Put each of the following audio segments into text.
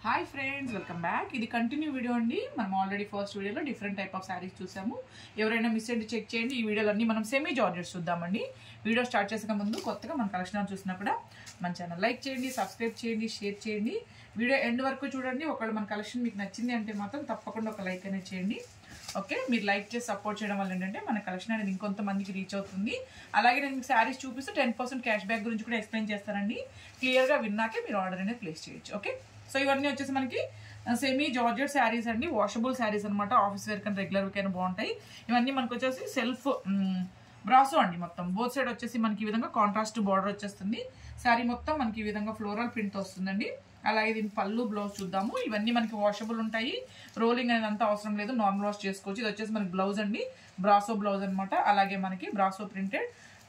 hi friends welcome back ఇది continue video అండి మనం ఆల్రెడీ ఫస్ట్ వీడియోలో డిఫరెంట్ టైప్ ఆఫ్ శారీస్ చూసాము ఎవరైనా మిస్ అయితే చెక్ చేయండి ఈ వీడియోలన్నీ మనం సెమీ జార్జెస్ చూద్దామండి వీడియో స్టార్ట్ చేసే ముందు కొత్తగా మన కలెక్షన్ చూసినా కూడా మన ఛానల్ లైక్ చేయండి సబ్స్క్రైబ్ చేయండి షేర్ చేయండి వీడియో ఎండ్ వరకు చూడండి ఒకవేళ మన కలెక్షన్ మీకు నచ్చింది అంటే మాత్రం తప్పకుండా ఒక లైక్ అనేది చేయండి ఓకే మీరు లైక్ చేసి సపోర్ట్ చేయడం వల్ల ఏంటంటే మన కలెక్షన్ అనేది ఇంకొంతమందికి రీచ్ అవుతుంది అలాగే నేను మీకు శారీస్ చూపిస్తూ టెన్ పర్సెంట్ క్యాష్ బ్యాక్ గురించి కూడా ఎక్స్ప్లెయిన్ చేస్తానండి క్లియర్గా విన్నాకే మీరు ఆర్డర్ అనేది ప్లేస్ చేయొచ్చు ఓకే సో ఇవన్నీ వచ్చేసి మనకి సెమీ జార్జెట్ శారీస్ అండి వాషబుల్ శారీస్ అనమాట ఆఫీస్ వేర్ కానీ రెగ్యులర్ వేర్ కానీ బాగుంటాయి ఇవన్నీ మనకు వచ్చేసి సెల్ఫ్ బ్రాసో అండి మొత్తం బోత్ సైడ్ వచ్చేసి మనకి ఈ విధంగా కాంట్రాస్ట్ బార్డర్ వచ్చేస్తుంది శారీ మొత్తం మనకి ఈ విధంగా ఫ్లోరల్ ప్రింట్ వస్తుందండి అలాగే దీని పళ్ళు బ్లౌజ్ చూద్దాము ఇవన్నీ మనకి వాషబుల్ ఉంటాయి రోలింగ్ అనేది అంతా అవసరం లేదు నార్మల్ వాష్ చేసుకోవచ్చు ఇది వచ్చేసి మనకి బ్లౌజ్ అండి బ్రాసో బ్లౌజ్ అనమాట అలాగే మనకి బ్రాసో ప్రింటెడ్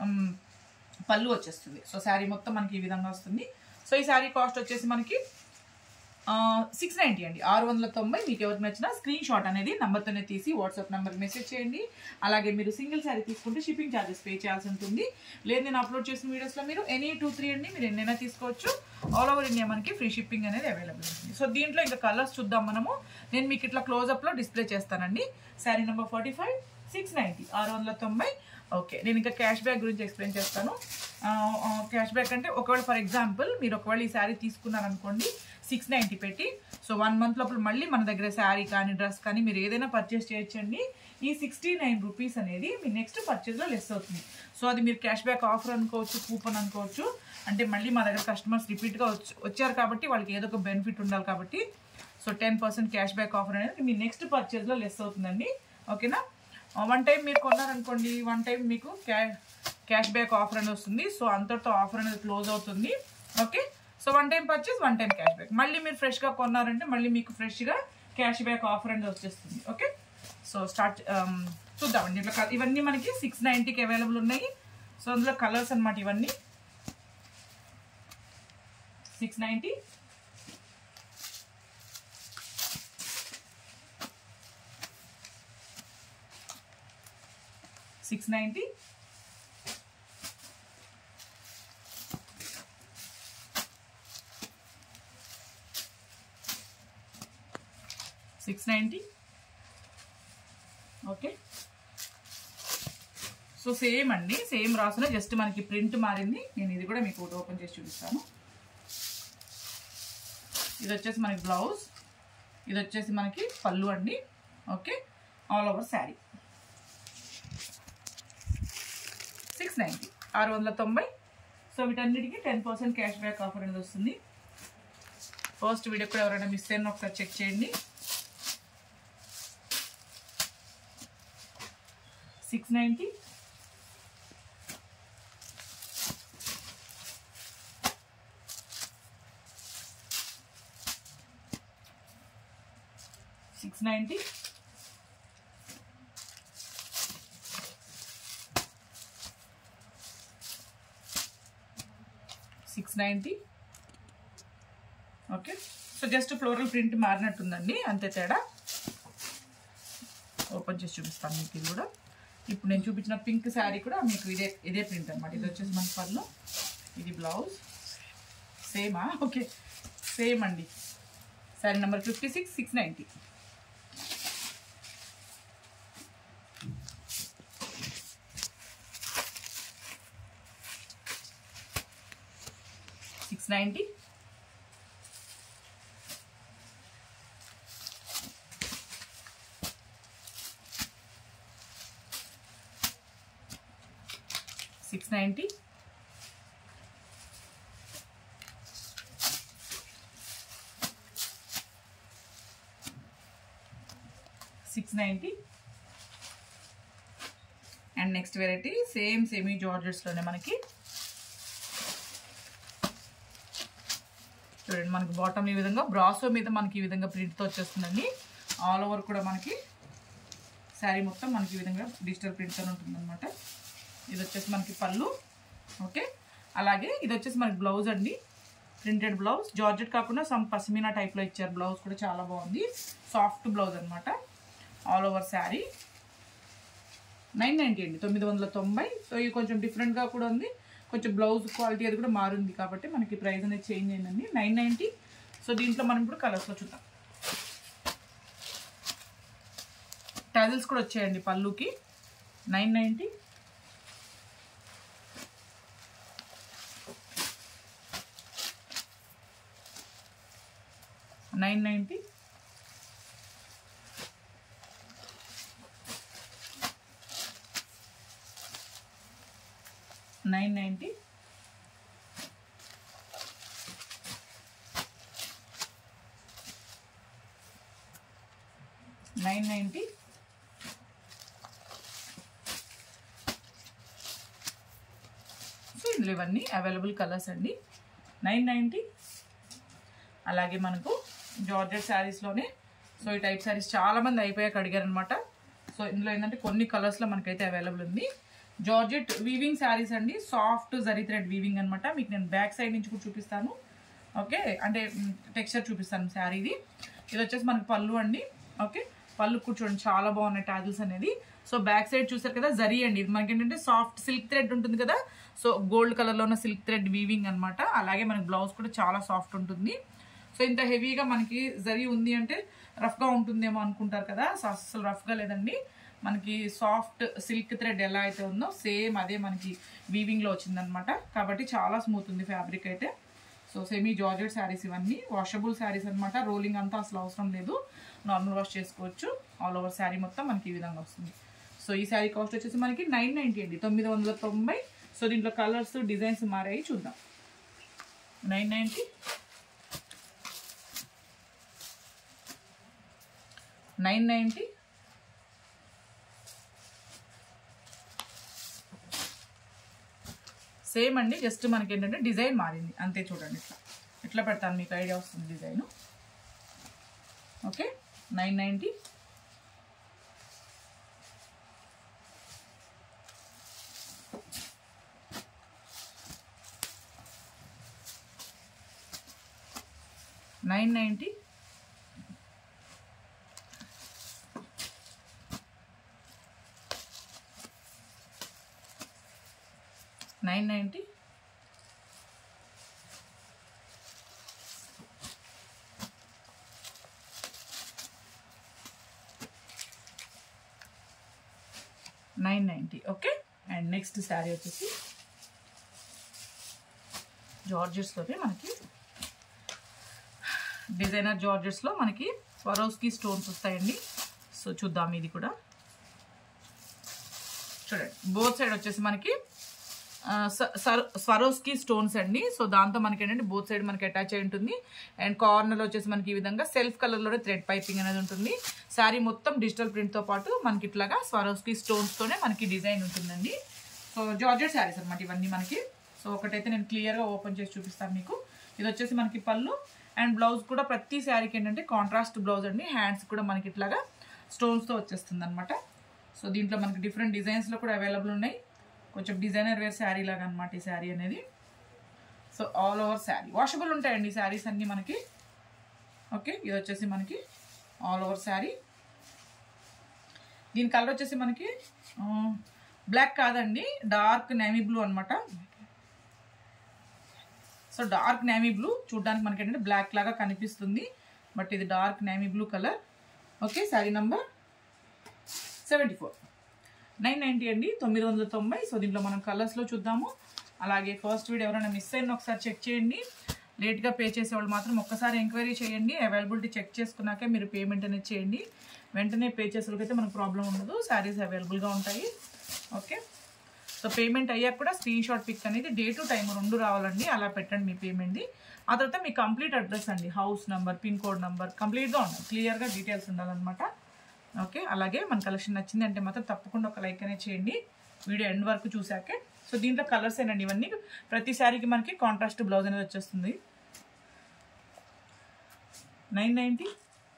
పళ్ళు వచ్చేస్తుంది సో శారీ మొత్తం మనకి ఈ విధంగా వస్తుంది సో ఈ శారీ కాస్ట్ వచ్చేసి మనకి సిక్స్ నైంటీ అండి ఆరు వందల తొంభై మీకు ఎవరికి నచ్చినా స్క్రీన్ షాట్ అనేది నెంబర్తోనే తీసి వాట్సాప్ నెంబర్కి మెసేజ్ చేయండి అలాగే మీరు సింగిల్ శారీ తీసుకుంటే షిప్పింగ్ ఛార్జెస్ పే చేయాల్సి ఉంటుంది లేదు నేను అప్లోడ్ చేసిన వీడియోస్లో మీరు ఎనీ టూ త్రీ అండి మీరు ఎన్నైనా తీసుకోవచ్చు ఆల్ ఓవర్ ఇండియా మనకి ఫ్రీ షిప్పింగ్ అనేది అవైలబుల్ ఉంటుంది సో దీంట్లో ఇంకా కలర్స్ చూద్దాం మనము నేను మీకు ఇట్లా క్లోజప్లో డిస్ప్లే చేస్తానండి sari number forty five six ninety ఆరు వందల తొంభై ఓకే నేను ఇంకా క్యాష్ బ్యాక్ గురించి ఎక్స్ప్లెయిన్ చేస్తాను క్యాష్ బ్యాక్ అంటే ఒకవేళ ఫర్ ఎగ్జాంపుల్ మీరు ఒకవేళ ఈ శారీ తీసుకున్నారనుకోండి సిక్స్ నైంటీ పెట్టి సో వన్ మంత్ లోపల మళ్ళీ మన దగ్గర శారీ కానీ డ్రెస్ కానీ మీరు ఏదైనా పర్చేస్ చేయొచ్చండి ఈ సిక్స్టీ నైన్ రూపీస్ అనేది మీ నెక్స్ట్ పర్చేస్లో లెస్ అవుతుంది సో అది మీరు క్యాష్ బ్యాక్ ఆఫర్ అనుకోవచ్చు కూపన్ అనుకోవచ్చు అంటే మళ్ళీ మా దగ్గర కస్టమర్స్ రిపీట్గా వచ్చారు కాబట్టి వాళ్ళకి ఏదో ఒక బెనిఫిట్ ఉండాలి కాబట్టి so ten percent cash back offer అనేది మీ నెక్స్ట్ పర్చేస్లో లెస్ అవుతుందండి ఓకేనా వన్ టైం మీరు కొన్నారనుకోండి వన్ టైం మీకు క్యా క్యాష్ బ్యాక్ ఆఫర్ అనేది వస్తుంది సో అంతటితో ఆఫర్ అనేది క్లోజ్ అవుతుంది okay so one time purchase one time cash back మళ్ళీ మీరు ఫ్రెష్గా కొన్నారంటే మళ్ళీ మీకు ఫ్రెష్గా క్యాష్ బ్యాక్ ఆఫర్ అనేది వచ్చేస్తుంది ఓకే సో స్టార్ట్ చూద్దామండి ఇట్లా ఇవన్నీ మనకి సిక్స్ నైంటీకి అవైలబుల్ ఉన్నాయి సో అందులో కలర్స్ అనమాట ఇవన్నీ six ninety six ninety six ninety okay so same అండి సేమ్ రాసిన జస్ట్ మనకి ప్రింట్ మారింది నేను ఇది కూడా మీకు ఒకటి ఓపెన్ చేసి చూపిస్తాను ఇది వచ్చేసి మనకి బ్లౌజ్ ఇది వచ్చేసి మనకి పళ్ళు అండి okay all over sari six ninety ఆరు వందల తొంభై సో వీటన్నిటికీ ten percent cash back offer అనేది వస్తుంది ఫస్ట్ వీడియో కూడా ఎవరైనా మిస్ అయినా ఒకసారి చెక్ చేయండి six ninety six ninety six ninety okay so just floral print మారినట్టుందండి అంతే తేడా ఓపెన్ చేసి చూపిస్తాను మీకు ఇది కూడా ఇప్పుడు నేను చూపించిన పింక్ శారీ కూడా మీకు ఇదే ఇదే ప్రింట్ అనమాట ఇది వచ్చేసి మన పళ్ళు ఇది బ్లౌజ్ సేమా ఓకే సేమ్ అండి sari number fifty six six ninety six ninety six ninety six ninety and next variety same semi జార్జెట్స్లోనే మనకి చూడండి మనకి బాటమ్ ఈ విధంగా బ్రాసో మీద మనకి ఈ విధంగా ప్రింట్తో వచ్చేస్తుందండి ఆల్ ఓవర్ కూడా మనకి శారీ మొత్తం మనకి ఈ విధంగా డిజిటల్ ప్రింట్తో ఉంటుందన్నమాట ఇది వచ్చేసి మనకి పళ్ళు ఓకే అలాగే ఇది వచ్చేసి మనకి బ్లౌజ్ అండి ప్రింటెడ్ బ్లౌజ్ జార్జెట్ కాకుండా సమ్ పసిమీనా టైప్లో ఇచ్చారు బ్లౌజ్ కూడా చాలా బాగుంది సాఫ్ట్ బ్లౌజ్ అనమాట all over sari nine ninety అండి తొమ్మిది వందల తొంభై సో ఇది కొంచెం డిఫరెంట్గా కూడా ఉంది కొంచెం బ్లౌజ్ క్వాలిటీ అది కూడా మారింది కాబట్టి మనకి ప్రైస్ అనేది చేంజ్ అయిందండి నైన్ నైంటీ సో దీంట్లో మనం ఇప్పుడు కలర్స్లో చూద్దాం టైజల్స్ కూడా వచ్చాయండి పళ్ళుకి nine ninety nine ninety nine ninety nine ninety so ఇందులో ఇవన్నీ అవైలబుల్ కలర్స్ అండి నైన్ నైంటీ అలాగే మనకు జార్జెట్ శారీస్లోనే సో ఈ టైప్ శారీస్ చాలా మంది అయిపోయాక అడిగారు అనమాట సో ఇందులో ఏంటంటే కొన్ని కలర్స్లో మనకైతే అవైలబుల్ ఉంది జార్జెట్ వీవింగ్ శారీస్ అండి సాఫ్ట్ జరీ థ్రెడ్ వీవింగ్ అనమాట మీకు నేను బ్యాక్ సైడ్ నుంచి కూడా చూపిస్తాను ఓకే అంటే టెక్స్చర్ చూపిస్తాను శారీది ఇది వచ్చేసి మనకి పళ్ళు అండి ఓకే పళ్ళు కూర్చోండి చాలా బాగున్నాయి టాజిల్స్ అనేది సో బ్యాక్ సైడ్ చూసారు కదా జరీ అండి ఇది మనకి ఏంటంటే సాఫ్ట్ సిల్క్ థ్రెడ్ ఉంటుంది కదా సో గోల్డ్ కలర్లో ఉన్న సిల్క్ థ్రెడ్ వీవింగ్ అనమాట అలాగే మనకి బ్లౌజ్ కూడా చాలా సాఫ్ట్ ఉంటుంది సో ఇంత హెవీగా మనకి జరీ ఉంది అంటే రఫ్గా ఉంటుందేమో అనుకుంటారు కదా సో అసలు రఫ్గా లేదండి మనకి సాఫ్ట్ సిల్క్ థ్రెడ్ ఎలా అయితే ఉందో సేమ్ అదే మనకి వీవింగ్లో వచ్చిందనమాట కాబట్టి చాలా స్మూత్ ఉంది ఫ్యాబ్రిక్ అయితే సో సెమీ జార్జెట్ శారీస్ ఇవన్నీ వాషబుల్ శారీస్ అనమాట రోలింగ్ అంతా అసలు అవసరం లేదు నార్మల్ వాష్ చేసుకోవచ్చు ఆల్ ఓవర్ శారీ మొత్తం మనకి ఈ విధంగా వస్తుంది సో ఈ శారీ కాస్ట్ వచ్చేసి మనకి నైన్ నైంటీ అండి తొమ్మిది వందల తొంభై సో దీంట్లో కలర్స్ డిజైన్స్ మారాయి చూద్దాం nine ninety nine ninety same అండి జస్ట్ మనకి ఏంటంటే డిజైన్ మారింది అంతే చూడండి ఇట్లా ఎట్లా పెడతాను మీకు ఐడియా వస్తుంది design okay nine ninety nine ninety nine ninety nine ninety okay and next sari వచ్చేసి జార్జెస్లోనే మనకి డిజైనర్ జార్జెస్లో మనకి స్వరోస్కి స్టోన్స్ వస్తాయండి సో చూద్దాం ఇది కూడా చూడండి బోత్ సైడ్ వచ్చేసి మనకి స్వరోస్కి స్టోన్స్ అండి సో దాంతో మనకి ఏంటంటే బోత్ సైడ్ మనకి అటాచ్ అయి ఉంటుంది అండ్ కార్నర్లో వచ్చేసి మనకి ఈ విధంగా సెల్ఫ్ కలర్లోనే థ్రెడ్ పైపింగ్ అనేది ఉంటుంది శారీ మొత్తం డిజిటల్ ప్రింట్తో పాటు మనకి ఇట్లాగా స్వరోస్కి స్టోన్స్తోనే మనకి డిజైన్ ఉంటుందండి సో జార్జెట్ శారీస్ అనమాట ఇవన్నీ మనకి సో ఒకటైతే నేను క్లియర్గా ఓపెన్ చేసి చూపిస్తాను మీకు ఇది వచ్చేసి మనకి పళ్ళు అండ్ బ్లౌజ్ కూడా ప్రతి శారీకి ఏంటంటే కాంట్రాస్ట్ బ్లౌజ్ అండి హ్యాండ్స్ కూడా మనకి ఇట్లాగా స్టోన్స్తో వచ్చేస్తుంది అనమాట సో దీంట్లో మనకి డిఫరెంట్ డిజైన్స్లో కూడా అవైలబుల్ ఉన్నాయి కొంచెం డిజైనర్ వేర్ శారీ లాగా అనమాట ఈ శారీ అనేది so all over sari washable ఉంటాయండి ఈ శారీస్ అన్నీ మనకి ఓకే ఇది వచ్చేసి మనకి ఆల్ ఓవర్ శారీ దీని కలర్ వచ్చేసి మనకి బ్లాక్ కాదండి డార్క్ నేవీ బ్లూ అనమాట సో డార్క్ నేవీ బ్లూ చూడడానికి మనకి ఏంటంటే బ్లాక్ లాగా కనిపిస్తుంది బట్ ఇది dark navy blue colour okay sari number seventy four nine ninety అండి తొమ్మిది వందల తొంభై సో దీంట్లో మనం కలర్స్లో చూద్దాము అలాగే ఫస్ట్ వీడియో ఎవరైనా మిస్ అయిన ఒకసారి చెక్ చేయండి లేట్గా పే చేసేవాళ్ళు మాత్రం ఒక్కసారి ఎంక్వైరీ చేయండి అవైలబిలిటీ చెక్ చేసుకున్నాకే మీరు పేమెంట్ అనేది చేయండి వెంటనే పే చేసేవాళ్ళకైతే మనకు ప్రాబ్లం ఉండదు శారీస్ అవైలబుల్గా ఉంటాయి ఓకే సో పేమెంట్ అయ్యాక కూడా స్క్రీన్ షాట్ పిక్ అనేది డే టు టైం రెండు రావాలండి అలా పెట్టండి మీ పేమెంట్ది ఆ తర్వాత మీ కంప్లీట్ అడ్రస్ అండి house number pin code number కంప్లీట్గా ఉండాలి క్లియర్గా డీటెయిల్స్ ఉండాలన్నమాట ఓకే అలాగే మన కలెక్షన్ నచ్చింది అంటే మాత్రం తప్పకుండా ఒక లైక్ అనేది చేయండి వీడియో ఎండ్ వరకు చూసాకే సో దీంట్లో కలర్స్ ఏనండి ఇవన్నీ ప్రతి శారీకి మనకి కాంట్రాస్ట్ బ్లౌజ్ అనేది వచ్చేస్తుంది nine ninety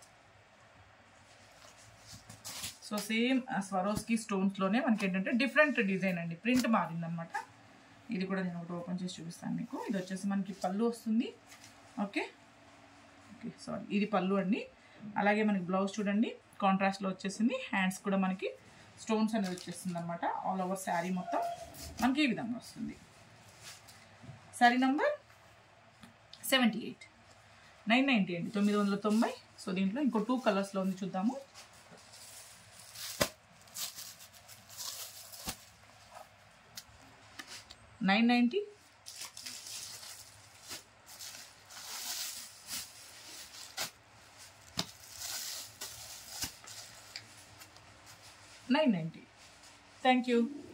so same Swarovski స్టోన్స్లోనే మనకి ఏంటంటే డిఫరెంట్ డిజైన్ అండి ప్రింట్ మారిందనమాట ఇది కూడా నేను ఒకటి ఓపెన్ చేసి చూపిస్తాను మీకు ఇది వచ్చేసి మనకి పళ్ళు వస్తుంది ఓకే ఓకే సారీ ఇది పళ్ళు అండి అలాగే మనకి బ్లౌజ్ చూడండి కాంట్రాస్ట్లో వచ్చేసింది హ్యాండ్స్ కూడా మనకి స్టోన్స్ అనేది వచ్చేస్తుంది అనమాట ఆల్ ఓవర్ శారీ మొత్తం మనకి ఈ విధంగా వస్తుంది sari number seventy eight nine ninety అండి తొమ్మిది వందల తొంభై సో దీంట్లో ఇంకో టూ కలర్స్లో ఉంది చూద్దాము nine ninety nine ninety thank you